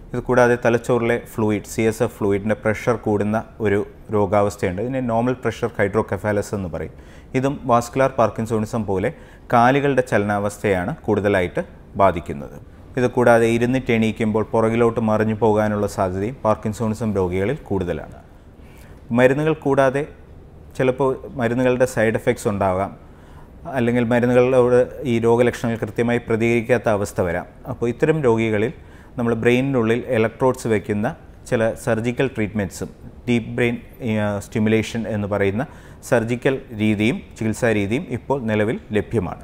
ഇത് കൂടാതെ തലച്ചോറിലെ ഫ്ലൂയിഡ് സി എസ് എഫ് ഫ്ലൂയിഡിൻ്റെ പ്രഷർ കൂടുന്ന ഒരു രോഗാവസ്ഥയുണ്ട് ഇതിനെ നോർമൽ പ്രഷർ ഹൈഡ്രോകെഫാലസ് എന്ന് പറയും ഇതും വാസ്കുലാർ പാർക്കിൻസോണിസം പോലെ കാലുകളുടെ ചലനാവസ്ഥയാണ് കൂടുതലായിട്ട് ബാധിക്കുന്നത് ഇത് കൂടാതെ ഇരുന്നിട്ട് എണീക്കുമ്പോൾ പുറകിലോട്ട് മറിഞ്ഞു പോകാനുള്ള സാധ്യതയും പാർക്കിൻസോണിസം രോഗികളിൽ കൂടുതലാണ് മരുന്നുകൾ കൂടാതെ ചിലപ്പോൾ മരുന്നുകളുടെ സൈഡ് എഫക്ട്സ് ഉണ്ടാകാം അല്ലെങ്കിൽ മരുന്നുകളോട് ഈ രോഗലക്ഷണങ്ങൾ കൃത്യമായി പ്രതികരിക്കാത്ത അവസ്ഥ വരാം അപ്പോൾ ഇത്തരം രോഗികളിൽ നമ്മൾ ബ്രെയിനിനുള്ളിൽ ഇലക്ട്രോഡ്സ് വയ്ക്കുന്ന ചില സർജിക്കൽ ട്രീറ്റ്മെൻറ്റ്സും ഡീപ്പ് ബ്രെയിൻ സ്റ്റിമുലേഷൻ എന്ന് പറയുന്ന സർജിക്കൽ രീതിയും ചികിത്സാ രീതിയും ഇപ്പോൾ നിലവിൽ ലഭ്യമാണ്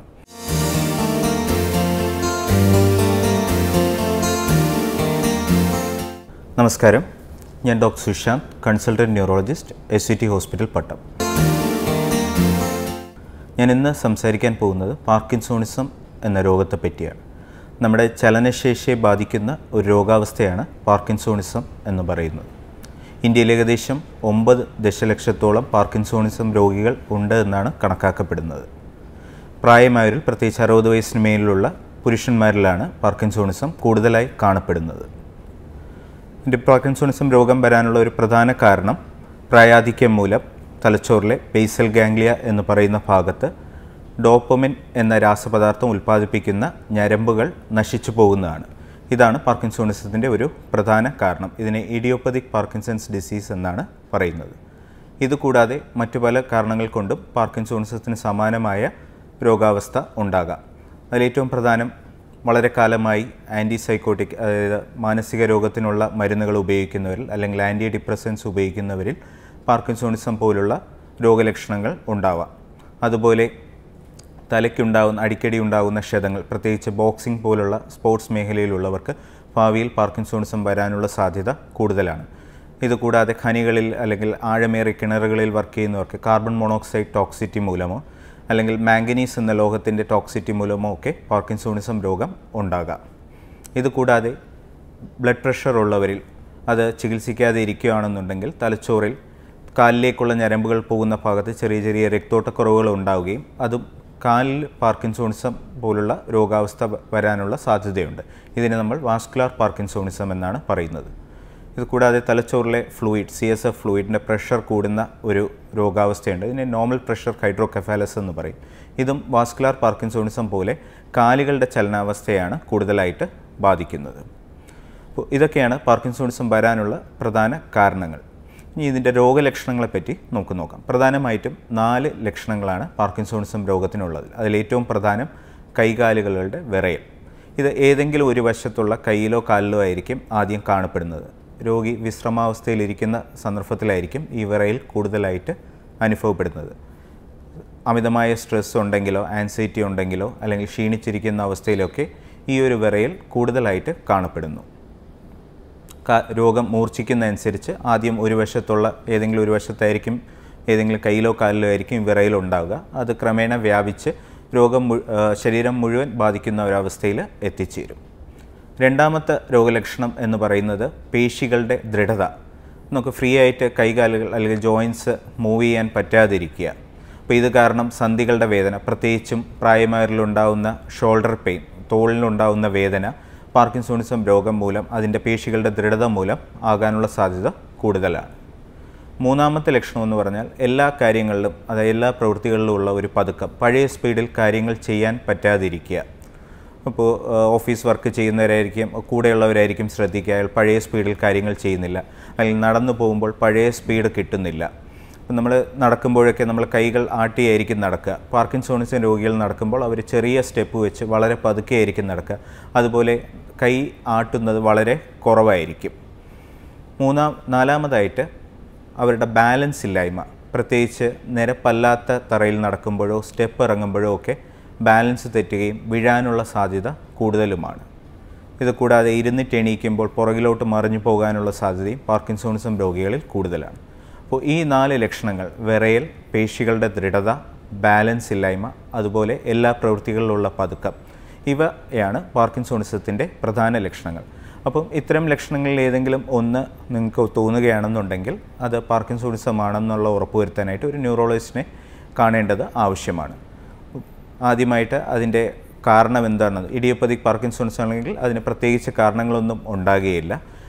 നമസ്കാരം ഞാൻ doctor Sushant consultant neurologist S C T hospital Pattom ഞാൻ ഇന്ന് സംസാരിക്കാൻ പോകുന്നത് പാർക്കിൻസോണിസം എന്ന രോഗത്തെ പറ്റിയാണ് നമ്മുടെ ചലനശേഷിയെ ബാധിക്കുന്ന ഒരു രോഗാവസ്ഥയാണ് പാർക്കിൻസോണിസം എന്ന് പറയുന്നത് ഇന്ത്യയിൽ ഏകദേശം ഒമ്പത് ദശലക്ഷത്തോളം പാർക്കിൻസോണിസം രോഗികൾ ഉണ്ട് എന്നാണ് കണക്കാക്കപ്പെടുന്നത് പ്രായമായവരിൽ പ്രത്യേകിച്ച് അറുപത് വയസ്സിന് മേലിലുള്ള പുരുഷന്മാരിലാണ് പാർക്കിൻസോണിസം കൂടുതലായി കാണപ്പെടുന്നത് ഇതിൻ്റെ പാർക്കിൻസോണിസം രോഗം വരാനുള്ള ഒരു പ്രധാന കാരണം പ്രായാധിക്യം മൂലം തലച്ചോറിലെ ബേസൽ ഗാംഗ്ലിയ എന്ന് പറയുന്ന ഭാഗത്ത് ഡോപ്പമിൻ എന്ന രാസപദാർത്ഥം ഉൽപ്പാദിപ്പിക്കുന്ന ഞരമ്പുകൾ നശിച്ചു പോകുന്നതാണ് ഇതാണ് പാർക്കിൻസോണിസത്തിൻ്റെ ഒരു പ്രധാന കാരണം ഇതിനെ ഇഡിയോപ്പതിക് പാർക്കിൻസൺസ് ഡിസീസ് എന്നാണ് പറയുന്നത് ഇതുകൂടാതെ മറ്റു പല കാരണങ്ങൾ കൊണ്ടും പാർക്കിൻസോണിസത്തിന് സമാനമായ രോഗാവസ്ഥ ഉണ്ടാകാം അതിലേറ്റവും പ്രധാനം വളരെ കാലമായി ആൻറ്റി സൈക്കോട്ടിക് അതായത് മാനസിക രോഗത്തിനുള്ള മരുന്നുകൾ ഉപയോഗിക്കുന്നവരിൽ അല്ലെങ്കിൽ ആൻറ്റി ഡിപ്രസൻസ് ഉപയോഗിക്കുന്നവരിൽ പാർക്കിൻസോണിസം പോലുള്ള രോഗലക്ഷണങ്ങൾ ഉണ്ടാവാം അതുപോലെ തലയ്ക്കുണ്ടാകുന്ന അടിക്കടി ഉണ്ടാകുന്ന ക്ഷതങ്ങൾ പ്രത്യേകിച്ച് ബോക്സിംഗ് പോലുള്ള സ്പോർട്സ് മേഖലയിലുള്ളവർക്ക് ഭാവിയിൽ പാർക്കിൻസോണിസം വരാനുള്ള സാധ്യത കൂടുതലാണ് ഇതുകൂടാതെ ഖനികളിൽ അല്ലെങ്കിൽ ആഴമേറിയ കിണറുകളിൽ വർക്ക് ചെയ്യുന്നവർക്ക് കാർബൺ മോണോക്സൈഡ് ടോക്സിറ്റി മൂലമോ അല്ലെങ്കിൽ മാംഗനീസ് എന്ന ലോഹത്തിൻ്റെ ടോക്സിറ്റി മൂലമോ ഒക്കെ പാർക്കിൻസോണിസം രോഗം ഉണ്ടാകാം ഇതുകൂടാതെ ബ്ലഡ് പ്രഷർ ഉള്ളവരിൽ അത് ചികിത്സിക്കാതെ ഇരിക്കുകയാണെന്നുണ്ടെങ്കിൽ തലച്ചോറിൽ കാലിലേക്കുള്ള ഞരമ്പുകൾ പോകുന്ന ഭാഗത്ത് ചെറിയ ചെറിയ രക്തോട്ടക്കുറവുകൾ ഉണ്ടാവുകയും അതും കാലിൽ പാർക്കിൻസോണിസം പോലുള്ള രോഗാവസ്ഥ വരാനുള്ള സാധ്യതയുണ്ട് ഇതിനെ നമ്മൾ വാസ്കുലാർ പാർക്കിൻസോണിസം എന്നാണ് പറയുന്നത് ഇത് കൂടാതെ തലച്ചോറിലെ ഫ്ലൂയിഡ് സി എസ് എഫ് ഫ്ലൂയിഡിൻ്റെ പ്രഷർ കൂടുന്ന ഒരു രോഗാവസ്ഥയുണ്ട് ഇതിനെ നോർമൽ പ്രഷർ ഹൈഡ്രോകെഫാലസ് എന്ന് പറയും ഇതും വാസ്കുലാർ പാർക്കിൻസോണിസം പോലെ കാലുകളുടെ ചലനാവസ്ഥയാണ് കൂടുതലായിട്ട് ബാധിക്കുന്നത് അപ്പോൾ ഇതൊക്കെയാണ് പാർക്കിൻസോണിസം വരാനുള്ള പ്രധാന കാരണങ്ങൾ ഇനി ഇതിൻ്റെ രോഗലക്ഷണങ്ങളെപ്പറ്റി നമുക്ക് നോക്കാം പ്രധാനമായിട്ടും നാല് ലക്ഷണങ്ങളാണ് പാർക്കിൻസോണിസം രോഗത്തിനുള്ളത് അതിലേറ്റവും പ്രധാനം കൈകാലുകളുടെ വിറയൽ ഇത് ഏതെങ്കിലും ഒരു വശത്തുള്ള കയ്യിലോ കാലിലോ ആയിരിക്കും ആദ്യം കാണപ്പെടുന്നത് രോഗി വിശ്രമാവസ്ഥയിലിരിക്കുന്ന സന്ദർഭത്തിലായിരിക്കും ഈ വിറയൽ കൂടുതലായിട്ട് അനുഭവപ്പെടുന്നത് അമിതമായ സ്ട്രെസ് ഉണ്ടെങ്കിലോ ആൻസൈറ്റി ഉണ്ടെങ്കിലോ അല്ലെങ്കിൽ ക്ഷീണിച്ചിരിക്കുന്ന അവസ്ഥയിലൊക്കെ ഈ ഒരു വിറയൽ കൂടുതലായിട്ട് കാണപ്പെടുന്നു രോഗം മൂർച്ഛിക്കുന്നതനുസരിച്ച് ആദ്യം ഒരു വശത്തുള്ള ഏതെങ്കിലും ഒരു വശത്തായിരിക്കും ഏതെങ്കിലും കയ്യിലോ കാലിലോ ആയിരിക്കും വിറയൽ ഉണ്ടാവുക അത് ക്രമേണ വ്യാപിച്ച് രോഗം ശരീരം മുഴുവൻ ബാധിക്കുന്ന ഒരവസ്ഥയിൽ എത്തിച്ചേരും രണ്ടാമത്തെ രോഗലക്ഷണം എന്ന് പറയുന്നത് പേശികളുടെ ദൃഢത നമുക്ക് ഫ്രീ ആയിട്ട് കൈകാലുകൾ അല്ലെങ്കിൽ ജോയിൻസ് മൂവ് ചെയ്യാൻ പറ്റാതിരിക്കുക അപ്പോൾ ഇത് കാരണം സന്ധികളുടെ വേദന പ്രത്യേകിച്ചും പ്രായമായവരിലുണ്ടാവുന്ന ഷോൾഡർ പെയിൻ തോളിലുണ്ടാവുന്ന വേദന പാർക്കിൻസോണിസം രോഗം മൂലം അതിൻ്റെ പേശികളുടെ ദൃഢത മൂലം ആകാനുള്ള സാധ്യത കൂടുതലാണ് മൂന്നാമത്തെ ലക്ഷണം എന്ന് പറഞ്ഞാൽ എല്ലാ കാര്യങ്ങളിലും അതായത് എല്ലാ പ്രവൃത്തികളിലും ഉള്ള ഒരു പതുക്കം പഴയ സ്പീഡിൽ കാര്യങ്ങൾ ചെയ്യാൻ പറ്റാതിരിക്കുക അപ്പോൾ ഓഫീസ് വർക്ക് ചെയ്യുന്നവരായിരിക്കും കൂടെയുള്ളവരായിരിക്കും ശ്രദ്ധിക്കുക അയാൾ പഴയ സ്പീഡിൽ കാര്യങ്ങൾ ചെയ്യുന്നില്ല അല്ലെങ്കിൽ നടന്നു പോകുമ്പോൾ പഴയ സ്പീഡ് കിട്ടുന്നില്ല അപ്പം നമ്മൾ നടക്കുമ്പോഴൊക്കെ നമ്മൾ കൈകൾ ആട്ടിയായിരിക്കും നടക്കുക പാർക്കിൻസോണിസം രോഗികൾ നടക്കുമ്പോൾ അവർ ചെറിയ സ്റ്റെപ്പ് വെച്ച് വളരെ പതുക്കെ ആയിരിക്കും നടക്കുക അതുപോലെ കൈ ആട്ടുന്നത് വളരെ കുറവായിരിക്കും മൂന്നാം നാലാമതായിട്ട് അവരുടെ ബാലൻസ് ഇല്ലായ്മ പ്രത്യേകിച്ച് നിരപ്പല്ലാത്ത തറയിൽ നടക്കുമ്പോഴോ സ്റ്റെപ്പ് ഇറങ്ങുമ്പോഴോ ഒക്കെ ബാലൻസ് തെറ്റുകയും വീഴാനുള്ള സാധ്യത കൂടുതലുമാണ് ഇത് കൂടാതെ ഇരുന്നിട്ട് എണീക്കുമ്പോൾ പുറകിലോട്ട് മറിഞ്ഞു പോകാനുള്ള സാധ്യതയും പാർക്കിൻസോണിസം രോഗികളിൽ കൂടുതലാണ് അപ്പോൾ ഈ നാല് ലക്ഷണങ്ങൾ വിറയൽ പേശികളുടെ ദൃഢത ബാലൻസ് ഇല്ലായ്മ അതുപോലെ എല്ലാ പ്രവൃത്തികളിലുള്ള പതുക്കം ഇവയാണ് പാർക്കിൻസോണിസത്തിൻ്റെ പ്രധാന ലക്ഷണങ്ങൾ അപ്പം ഇത്തരം ലക്ഷണങ്ങളിൽ ഏതെങ്കിലും ഒന്ന് നിങ്ങൾക്ക് തോന്നുകയാണെന്നുണ്ടെങ്കിൽ അത് പാർക്കിൻസോണിസം ആണെന്നുള്ള ഉറപ്പുവരുത്താനായിട്ട് ഒരു ന്യൂറോളജിസ്റ്റിനെ കാണേണ്ടത് ആവശ്യമാണ് ആദ്യമായിട്ട് അതിൻ്റെ കാരണം എന്താണെന്ന് ഇഡിയോപ്പതിക് പാർക്കിൻസോൺസ് ആണെങ്കിൽ അതിന് പ്രത്യേകിച്ച് കാരണങ്ങളൊന്നും ഉണ്ടാകുകയില്ല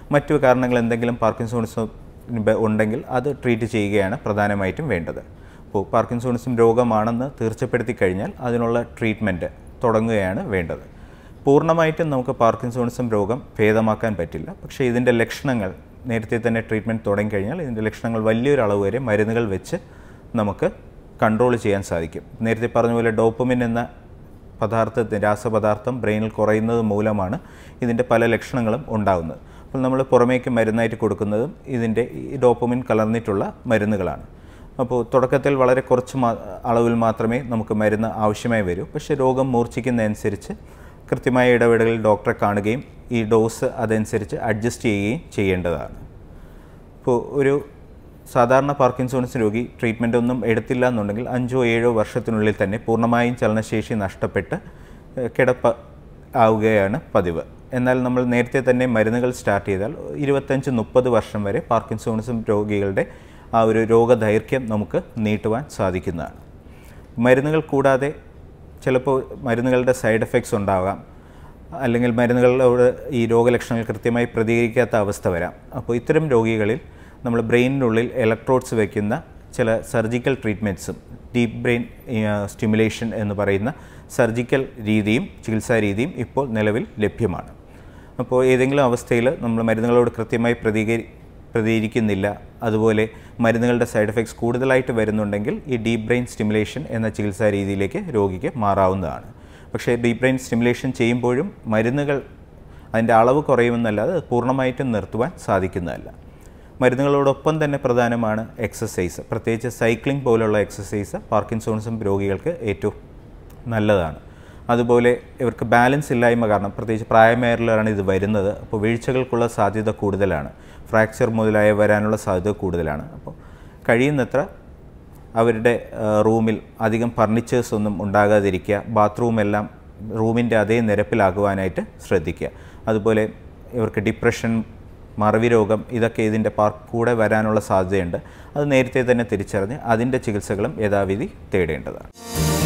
മറ്റു കാരണങ്ങൾ എന്തെങ്കിലും പാർക്കിൻസോണിസം ഉണ്ടെങ്കിൽ അത് ട്രീറ്റ് ചെയ്യുകയാണ് പ്രധാനമായിട്ടും വേണ്ടത് അപ്പോൾ പാർക്കിൻസോണിസം രോഗമാണെന്ന് തീർച്ചപ്പെടുത്തി കഴിഞ്ഞാൽ അതിനുള്ള ട്രീറ്റ്മെൻറ്റ് തുടങ്ങുകയാണ് വേണ്ടത് പൂർണ്ണമായിട്ടും നമുക്ക് പാർക്കിൻസോണിസം രോഗം ഭേദമാക്കാൻ പറ്റില്ല പക്ഷേ ഇതിൻ്റെ ലക്ഷണങ്ങൾ നേരത്തെ തന്നെ ട്രീറ്റ്മെൻറ്റ് തുടങ്ങിക്കഴിഞ്ഞാൽ ഇതിൻ്റെ ലക്ഷണങ്ങൾ വലിയൊരു അളവ് വരെ മരുന്നുകൾ വെച്ച് നമുക്ക് കൺട്രോൾ ചെയ്യാൻ സാധിക്കും നേരത്തെ പറഞ്ഞ പോലെ ഡോപ്പമിൻ എന്ന പദാർത്ഥത്തിന് രാസപദാർത്ഥം ബ്രെയിനിൽ കുറയുന്നത് മൂലമാണ് ഇതിൻ്റെ പല ലക്ഷണങ്ങളും ഉണ്ടാകുന്നത് അപ്പോൾ നമ്മൾ പുറമേക്ക് മരുന്നായിട്ട് കൊടുക്കുന്നതും ഇതിൻ്റെ ഈ ഡോപ്പമിൻ കലർന്നിട്ടുള്ള മരുന്നുകളാണ് അപ്പോൾ തുടക്കത്തിൽ വളരെ കുറച്ച് മാ അളവിൽ മാത്രമേ നമുക്ക് മരുന്ന് ആവശ്യമായി വരൂ പക്ഷേ രോഗം മൂർച്ഛിക്കുന്നതനുസരിച്ച് കൃത്യമായ ഇടവേളകളിൽ ഡോക്ടറെ കാണുകയും ഈ ഡോസ് അതനുസരിച്ച് അഡ്ജസ്റ്റ് ചെയ്യുകയും ചെയ്യേണ്ടതാണ് ഇപ്പോൾ ഒരു സാധാരണ പാർക്കിൻസോൺസ് രോഗി ട്രീറ്റ്മെൻ്റ് ഒന്നും എടുത്തില്ല എന്നുണ്ടെങ്കിൽ അഞ്ചോ ഏഴോ വർഷത്തിനുള്ളിൽ തന്നെ പൂർണ്ണമായും ചലനശേഷി നഷ്ടപ്പെട്ട് ഏഹ്, കിടപ്പ് ആവുകയാണ് പതിവ് എന്നാൽ നമ്മൾ നേരത്തെ തന്നെ മരുന്നുകൾ സ്റ്റാർട്ട് ചെയ്താൽ ഇരുപത്തഞ്ച് മുപ്പത് വർഷം വരെ പാർക്കിൻസോണിസം രോഗികളുടെ ആ ഒരു രോഗദൈർഘ്യം നമുക്ക് നീട്ടുവാൻ സാധിക്കുന്നതാണ് മരുന്നുകൾ കൂടാതെ ചിലപ്പോൾ മരുന്നുകളുടെ സൈഡ് എഫക്ട്സ് ഉണ്ടാകാം അല്ലെങ്കിൽ മരുന്നുകളോട് ഈ രോഗലക്ഷണങ്ങൾ കൃത്യമായി പ്രതികരിക്കാത്ത അവസ്ഥ വരാം അപ്പോൾ ഇത്തരം രോഗികളിൽ നമ്മൾ ബ്രെയിനിനുള്ളിൽ ഇലക്ട്രോഡ്സ് വയ്ക്കുന്ന ചില സർജിക്കൽ ട്രീറ്റ്മെൻറ്റ്സും ഡീപ്പ് ബ്രെയിൻ സ്റ്റിമുലേഷൻ എന്ന് പറയുന്ന സർജിക്കൽ രീതിയും ചികിത്സാ രീതിയും ഇപ്പോൾ നിലവിൽ ലഭ്യമാണ് അപ്പോൾ ഏതെങ്കിലും അവസ്ഥയിൽ നമ്മൾ മരുന്നുകളോട് കൃത്യമായി പ്രതികരി പ്രതികരിക്കുന്നില്ല അതുപോലെ മരുന്നുകളുടെ സൈഡ് എഫക്ട്സ് കൂടുതലായിട്ട് വരുന്നുണ്ടെങ്കിൽ ഈ ഡീപ്പ് ബ്രെയിൻ സ്റ്റിമുലേഷൻ എന്ന ചികിത്സാ രീതിയിലേക്ക് രോഗിക്ക് മാറാവുന്നതാണ് പക്ഷേ ഡീപ്പ് ബ്രെയിൻ സ്റ്റിമുലേഷൻ ചെയ്യുമ്പോഴും മരുന്നുകൾ അതിൻ്റെ അളവ് കുറയുമെന്നല്ലാതെ അത് പൂർണ്ണമായിട്ടും നിർത്തുവാൻ സാധിക്കുന്നതല്ല മരുന്നുകളോടൊപ്പം തന്നെ പ്രധാനമാണ് എക്സസൈസ് പ്രത്യേകിച്ച് സൈക്ലിംഗ് പോലുള്ള എക്സസൈസ് പാർക്കിൻസോൺസും രോഗികൾക്ക് ഏറ്റവും നല്ലതാണ് അതുപോലെ ഇവർക്ക് ബാലൻസ് ഇല്ലായ്മ കാരണം പ്രത്യേകിച്ച് പ്രായമേറിലാണ് ഇത് വരുന്നത് അപ്പോൾ വീഴ്ചകൾക്കുള്ള സാധ്യത കൂടുതലാണ് ഫ്രാക്ചർ മുതലായ വരാനുള്ള സാധ്യത കൂടുതലാണ് അപ്പോൾ കഴിയുന്നത്ര അവരുടെ ആ, റൂമിൽ അധികം ഫർണിച്ചേഴ്സ് ഒന്നും ഉണ്ടാകാതിരിക്കുക ബാത്റൂം എല്ലാം റൂമിൻ്റെ അതേ നിരപ്പിലാകുവാനായിട്ട് ശ്രദ്ധിക്കുക അതുപോലെ ഇവർക്ക് ഡിപ്രഷൻ മറവി രോഗം ഇതൊക്കെ ഇതിൻ്റെ പാർ കൂടെ വരാനുള്ള സാധ്യതയുണ്ട് അത് നേരത്തെ തന്നെ തിരിച്ചറിഞ്ഞ് അതിൻ്റെ ചികിത്സകളും യഥാവിധി തേടേണ്ടതാണ്